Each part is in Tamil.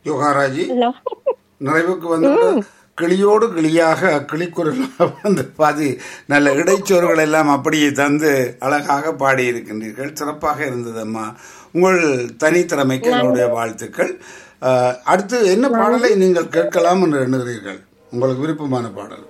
யோகாராஜி ஹலோ நிறைவுக்கு வந்து கிளியோடு கிளியாக கிளிக்குரல் வந்து பாதி நல்ல இடைச்சோறுகள் எல்லாம் அப்படியே தந்து அழகாக பாடியிருக்கின்றீர்கள் சிறப்பாக இருந்தது அம்மா உங்கள் தனித்திறமைக்கு என்னுடைய வாழ்த்துக்கள் அஹ், அடுத்து என்ன பாடலை நீங்கள் கேட்கலாம் என்று எண்ணுகிறீர்கள் உங்களுக்கு விருப்பமான பாடல்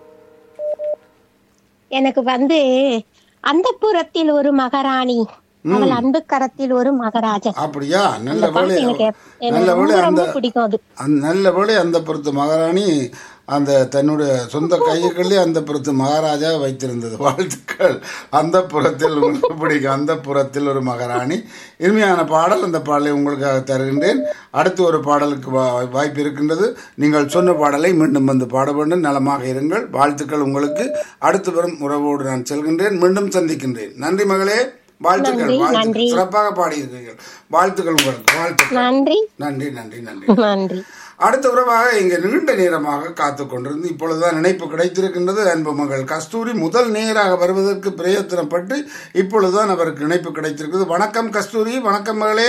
எனக்கு வந்து அந்த புறத்தில் ஒரு மகாராணி அவள் அன்பு கரத்தில் ஒரு மகாராஜன் அப்படியா நல்ல அந்த பாட்டு வேளை எனக்கு எனக்கு நல்ல வேளை ரொம்ப அந்த ரொம்ப பிடிக்கும் அது அந்த நல்ல வேளை அந்த புறத்து மகாராணி அந்த தன்னுடைய சொந்த கையுக்குள்ளே அந்த புறத்து மகாராஜா வைத்திருந்தது வாழ்த்துக்கள் அந்த புறத்தில் உங்களுக்கு பிடிக்கும் அந்த புறத்தில் ஒரு மகாராணி இனிமையான பாடல் அந்த பாடலை உங்களுக்காக தருகின்றேன் அடுத்து ஒரு பாடலுக்கு வா- வாய்ப்பு இருக்கின்றது நீங்கள் சொன்ன பாடலை மீண்டும் வந்து பாட வேண்டும் நலமாக இருங்கள் வாழ்த்துக்கள் உங்களுக்கு அடுத்து வரும் உறவோடு நான் செல்கின்றேன் மீண்டும் சந்திக்கின்றேன் நன்றி மகளே வாழ்த்துக்கள் நன்றி, வாழ்த்துக்கள் நன்றி. சிறப்பாக பாடியிருக்கிறீர்கள் வாழ்த்துக்கள் உங்களுக்கு வாழ்த்துக்கள் நன்றி நன்றி நன்றி நன்றி நன்றி அடுத்த உறவாக இங்கு நீண்ட நேரமாக காத்து கொண்டிருந்து இப்பொழுதுதான் இணைப்பு கிடைத்திருக்கின்றது அன்பு மகள் கஸ்தூரி முதல் நேராக வருவதற்கு பிரயத்தனப்பட்டு இப்பொழுதுதான் அவருக்கு இணைப்பு கிடைத்திருக்கிறது வணக்கம் கஸ்தூரி வணக்கம் மகளே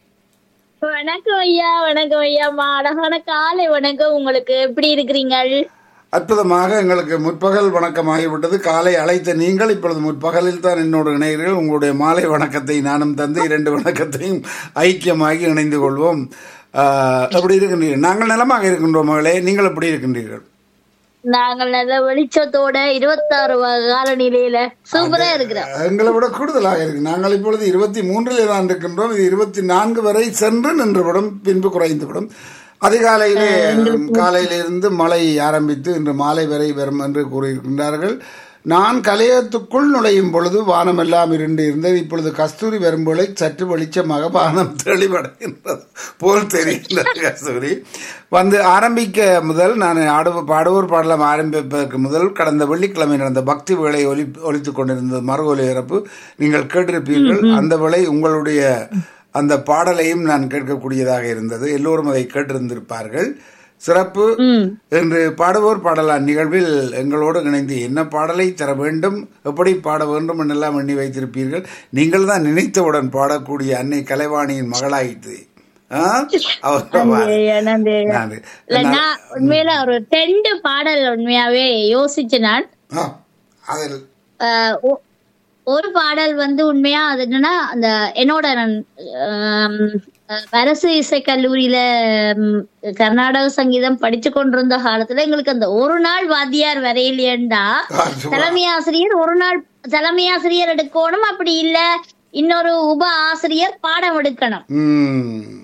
வணக்கம் ஐயா வணக்கம் ஐயா அம்மா அழகான காலை வணக்கம் உங்களுக்கு எப்படி இருக்கிறீங்கள் அற்புதமாக எங்களுக்கு முற்பகல் வணக்கமாகிவிட்டது காலை அழைத்த நீங்கள் இப்பொழுது முற்பகலில் தான் என்னோடு இணைகிறீர்கள் உங்களுடைய மாலை வணக்கத்தை நானும் தந்து இரண்டு வணக்கத்தையும் ஐக்கியமாகி இணைந்து கொள்வோம் ஆஹ், எப்படி இருக்கின்றீர்கள் நாங்கள் நலமாக இருக்கின்றோம் மகளே நீங்கள் எப்படி இருக்கின்றீர்கள் நாங்கள் நல்ல வெளிச்சத்தோட இருபத்தாறு காலநிலையில சூப்பரா இருக்கிறோம் எங்களை விட கூடுதலாக இருக்கு நாங்கள் இப்பொழுது இருபத்தி மூன்றிலே தான் இருக்கின்றோம் இது இருபத்தி நான்கு வரை சென்று நின்றுவிடும் பின்பு குறைந்துவிடும் அதிகாலையிலே காலையிலிருந்து மழை ஆரம்பித்து இன்று மாலை வரை வரும் என்று கூறியிருக்கின்றார்கள் நான் கலையத்துக்குள் நுழையும் பொழுது வானம் எல்லாம் இருண்டு இருந்தது இப்பொழுது கஸ்தூரி வரும்போது சற்று வெளிச்சமாக வானம் தெளிவடைகின்றது போல் தெரிகின்றது கஸ்தூரி வந்து ஆரம்பிக்க முதல் நான் ஆடுவ பாடுவோர் பாடலாம் ஆரம்பிப்பதற்கு முதல் கடந்த வெள்ளிக்கிழமை நடந்த பக்தி வேளை ஒலி ஒலித்துக் கொண்டிருந்தது மறு ஒலிபரப்பு நீங்கள் கேட்டிருப்பீர்கள் அந்த வேளை உங்களுடைய அந்த பாடலையும் நான் கேட்கக்கூடியதாக இருந்தது எல்லோரும் அதை கேட்டிருந்திருப்பார்கள் சிறப்பு என்று பாடுவோர் பாடலாம் நிகழ்வில் எங்களோடு இணைந்து என்ன பாடலை தர வேண்டும் எப்படி பாட வேண்டும் என்றெல்லாம் எண்ணி வைத்திருப்பீர்கள் நீங்கள் தான் நினைத்தவுடன் பாடக்கூடிய அன்னை கலைவாணியின் மகளாயிற்று ஆ? அவர் ஐயா, நன்றி ஐயா. நன்றி. இல்ல நான் உண்மையில ஒரு ரெண்டு பாடல் உண்மையாவே யோசிச்சு நான் ஆ, அதில் ஆஹ் ஒ- ஒரு பாடல் வந்து உண்மையா அது என்னன்னா அந்த என்னோட நான் ஆம், அஹ், அரசு இசை கல்லூரியில ம், கர்நாடக சங்கீதம் படிச்சு கொண்டிருந்த காலத்துல எங்களுக்கு அந்த ஒரு நாள் வாத்தியார் வரையிலேண்டா ஆ, சும்மா. தலைமை ஆசிரியர் ஒரு நாள் தலைமை ஆசிரியர் எடுக்கணும் அப்படி இல்ல இன்னொரு உப ஆசிரியர் பாடம் எடுக்கணும் ம்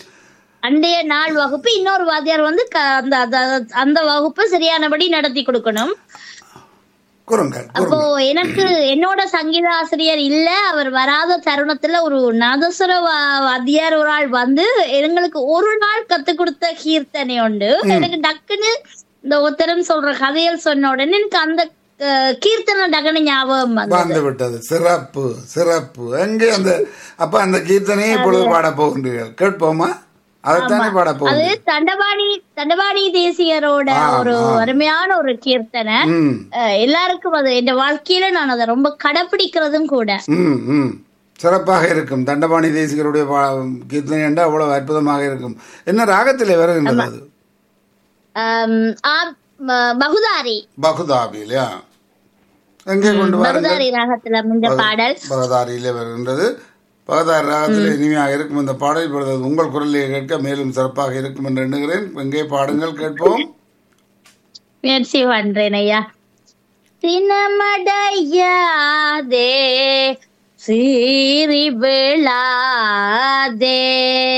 அண்டைய நாள் வகுப்பு இன்னொரு வாத்தியார் வந்து க- அந்த அந்த- அந்த வகுப்பு சரியானபடி நடத்தி கொடுக்கணும் கூறுங்கள் அப்போ கூறுங்கள் எனக்கு என்னோட சங்கீத ஆசிரியர் இல்ல அவர் வராத தருணத்துல ஒரு நாதஸ்வர வா- வாத்தியார் ஒரு ஆள் வந்து எங்களுக்கு ஒரு நாள் கத்து கொடுத்த கீர்த்தனை உண்டு எனக்கு டக்குன்னு இந்த உத்தரம் சொல்ற கதைகள் சொன்ன உடனே எனக்கு அந்த அஹ், கீர்த்தனை டக்குன்னு ஞாபகம் வந்தது வந்து விட்டது சிறப்பு சிறப்பு எங்கே அந்த அப்ப அந்த கீர்த்தனையை இப்பொழுது பாட போகின்றீர்கள் கேட்போமா அதைத்தானே பாட அது போகின்றீர்கள் தண்டபாணி தண்டபாணி தேசியரோட ஒரு அருமையான ஒரு கீர்த்தனை ம் அஹ், எல்லாருக்கும் அது என் வாழ்க்கையில நான் அதை ரொம்ப கடைபிடிக்கிறதும் கூட ம் ம் சிறப்பாக இருக்கும் தண்டபாணி தேசிகருடைய பா- கீர்த்தனை என்றால் அவ்வளவு அற்புதமாக இருக்கும் என்ன ராகத்திலே வருகின்றது அது ஆம், ஆம், ம- பகுதாரி பகுதாபி இல்லையா எங்கே கொண்டு வாருங்கள் பகுதாரி ராகத்துல இந்த பாடல் பகதாரியிலே வருகின்றது பகதாரி ராகத்தில் இனிமையாக இருக்கும் இந்த பாடல் இப்பொழுது அது உங்கள் குரலில் கேட்க மேலும் சிறப்பாக இருக்கும் என்று எண்ணுகிறேன் எங்கே பாடுங்கள் கேட்போம் முயற்சி பண்றேன் ஐயா சினமடையாதே சீறி விழாதே